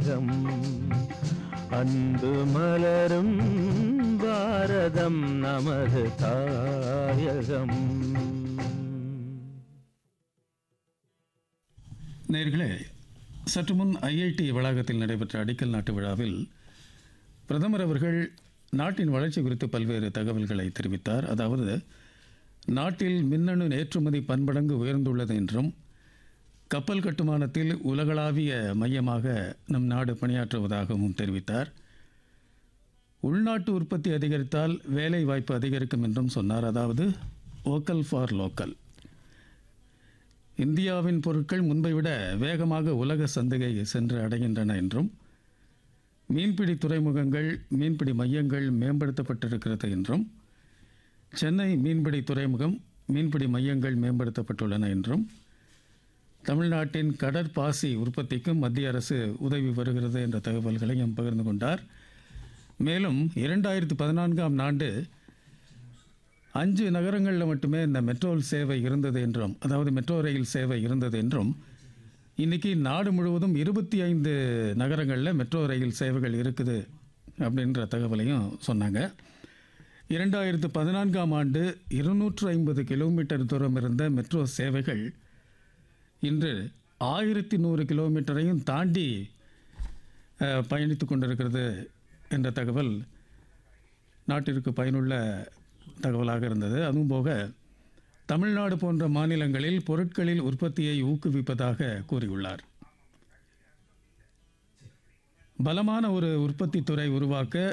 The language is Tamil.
தாயகம் அன்பு மலரும் பாரதம் நமது தாயகம் நேர்களே சற்று முன் ஐஐடி வளாகத்தில் நடைபெற்ற அடிக்கல் நாட்டு விழாவில் பிரதமர் அவர்கள் நாட்டின் வளர்ச்சி குறித்து பல்வேறு தகவல்களை தெரிவித்தார் அதாவது நாட்டில் மின்னணு ஏற்றுமதி பன்மடங்கு உயர்ந்துள்ளது என்றும் கப்பல் கட்டுமானத்தில் உலகளாவிய மையமாக நம் நாடு பணியாற்றுவதாகவும் தெரிவித்தார் உள்நாட்டு உற்பத்தி அதிகரித்தால் வேலை வாய்ப்பு அதிகரிக்கும் என்றும் சொன்னார் அதாவது வோக்கல் ஃபார் லோக்கல் இந்தியாவின் பொருட்கள் முன்பை விட வேகமாக உலக சந்தையை சென்று அடைகின்றன என்றும் மீன்பிடி துறைமுகங்கள் மீன்பிடி மையங்கள் மேம்படுத்தப்பட்டிருக்கிறது என்றும் சென்னை மீன்பிடி துறைமுகம் மீன்பிடி மையங்கள் மேம்படுத்தப்பட்டுள்ளன என்றும் தமிழ்நாட்டின் கடற்பாசி உற்பத்திக்கும் மத்திய அரசு உதவி வருகிறது என்ற தகவல்களையும் பகிர்ந்து கொண்டார் மேலும் இரண்டாயிரத்து பதினான்காம் ஆண்டு அஞ்சு நகரங்களில் மட்டுமே இந்த மெட்ரோ சேவை இருந்தது என்றும் அதாவது மெட்ரோ ரயில் சேவை இருந்தது என்றும் இன்றைக்கி நாடு முழுவதும் இருபத்தி ஐந்து நகரங்களில் மெட்ரோ ரயில் சேவைகள் இருக்குது அப்படின்ற தகவலையும் சொன்னாங்க இரண்டாயிரத்து பதினான்காம் ஆண்டு இருநூற்று ஐம்பது கிலோமீட்டர் தூரம் இருந்த மெட்ரோ சேவைகள் இன்று ஆயிரத்தி நூறு கிலோமீட்டரையும் தாண்டி அஹ், பயணித்து கொண்டிருக்கிறது என்ற தகவல் நாட்டிற்கு பயனுள்ள தகவலாக இருந்தது அதுவும் போக தமிழ்நாடு போன்ற மாநிலங்களில் பொருட்களில் உற்பத்தியை ஊக்குவிப்பதாக கூறியுள்ளார் பலமான ஒரு உற்பத்தி துறை உருவாக்க